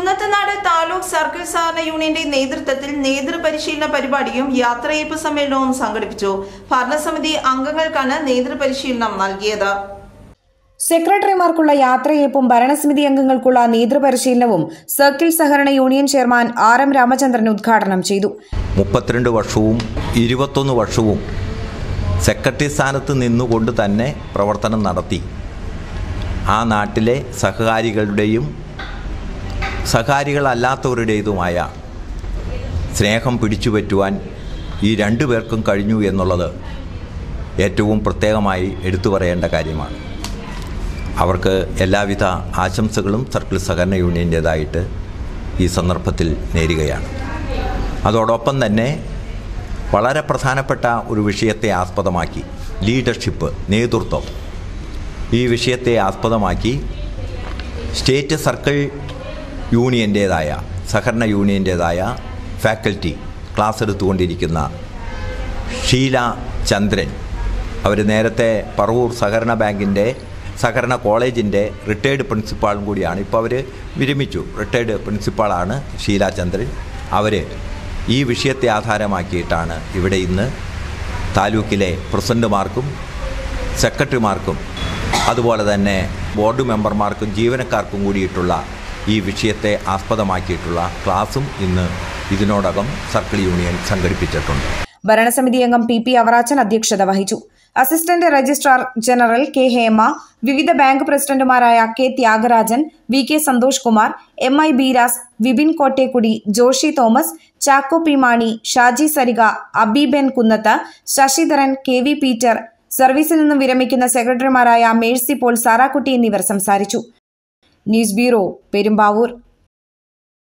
Kunnathunad taluk circle സഹകരണ യൂണിയന്റെ നേതൃത്വത്തിൽ നേതൃപരിശീലന പരിപാടിയും യാത്രയയപ്പ് സമ്മേളനവും സംഘടിപ്പിച്ചു ഭരണസമിതി അംഗങ്ങൾക്കാണ് നേതൃപരിശീലനം നൽകിയത് സെക്രട്ടറിമാർക്കുള്ള യാത്രയയപ്പും ഭരണസമിതി അംഗങ്ങൾക്കുള്ള നേതൃപരിശീലനവും സർക്കിൾ സഹകരണ union chairman R M Ramachandran ഉദ്ഘാടനം ചെയ്തു മുപ്പത്തിരണ്ട് വർഷവും ഇരുപത്തൊന്ന് വർഷവും സെക്രട്ടറി സ്ഥാനത്ത് നിന്നുകൊണ്ട് തന്നെ പ്രവർത്തനം നടത്തി ആ നാട്ടിലെ സഹകാരികളുടെയും സഹകാരികളല്ലാത്തവരുടേതുമായ സ്നേഹം പിടിച്ചുപറ്റുവാൻ ഈ രണ്ടു പേർക്കും കഴിഞ്ഞു എന്നുള്ളത് ഏറ്റവും പ്രത്യേകമായി എടുത്തു പറയേണ്ട കാര്യമാണ് അവർക്ക് എല്ലാവിധ ആശംസകളും സർക്കിൾ സഹകരണ യൂണിയൻ്റേതായിട്ട് ഈ സന്ദർഭത്തിൽ നേരുകയാണ് അതോടൊപ്പം തന്നെ വളരെ പ്രധാനപ്പെട്ട ഒരു വിഷയത്തെ ആസ്പദമാക്കി ലീഡർഷിപ്പ് നേതൃത്വം ഈ വിഷയത്തെ ആസ്പദമാക്കി സ്റ്റേറ്റ് സർക്കിൾ യൂണിയൻ്റേതായ സഹകരണ യൂണിയൻ്റേതായ ഫാക്കൽറ്റി ക്ലാസ് എടുത്തുകൊണ്ടിരിക്കുന്ന ഷീല ചന്ദ്രൻ അവർ നേരത്തെ പറവൂർ സഹകരണ ബാങ്കിൻ്റെ സഹകരണ കോളേജിൻ്റെ റിട്ടയർഡ് പ്രിൻസിപ്പാളും കൂടിയാണ് ഇപ്പോൾ അവർ വിരമിച്ചു റിട്ടയർഡ് പ്രിൻസിപ്പാളാണ് ഷീല ചന്ദ്രൻ അവർ ഈ വിഷയത്തെ ആധാരമാക്കിയിട്ടാണ് ഇവിടെ ഇന്ന് താലൂക്കിലെ പ്രസിഡന്റുമാർക്കും സെക്രട്ടറിമാർക്കും അതുപോലെ തന്നെ ബോർഡ് മെമ്പർമാർക്കും ജീവനക്കാർക്കും കൂടിയിട്ടുള്ള ഈ വിഷയത്തെ ആസ്പദമാക്കിയിട്ടുള്ള ക്ലാസും ഇന്ന് ഇതിനോടകം സർക്കിൾ യൂണിയൻ സംഘടിപ്പിച്ചിട്ടുണ്ട് ഭരണസമിതി അംഗം പി പി അവറാച്ചൻ അധ്യക്ഷത വഹിച്ചു assistant registrar general K Hema വിവിധ ബാങ്ക് പ്രസിഡന്റുമാരായ K Thyagarajan V K Santhosh Kumar M I Beeras Vipin Kottekkudi Joshy Thomas Chacko P Mani Shaji Sarika Abeeben Kunnath Sasidharan K V Peter സർവീസിൽ നിന്നും വിരമിക്കുന്ന സെക്രട്ടറിമാരായ മേഴ്സി പോൾ സാറാക്കുട്ടി എന്നിവർ സംസാരിച്ചു ന്യൂസ് ബ്യൂറോ പെരുമ്പാവൂർ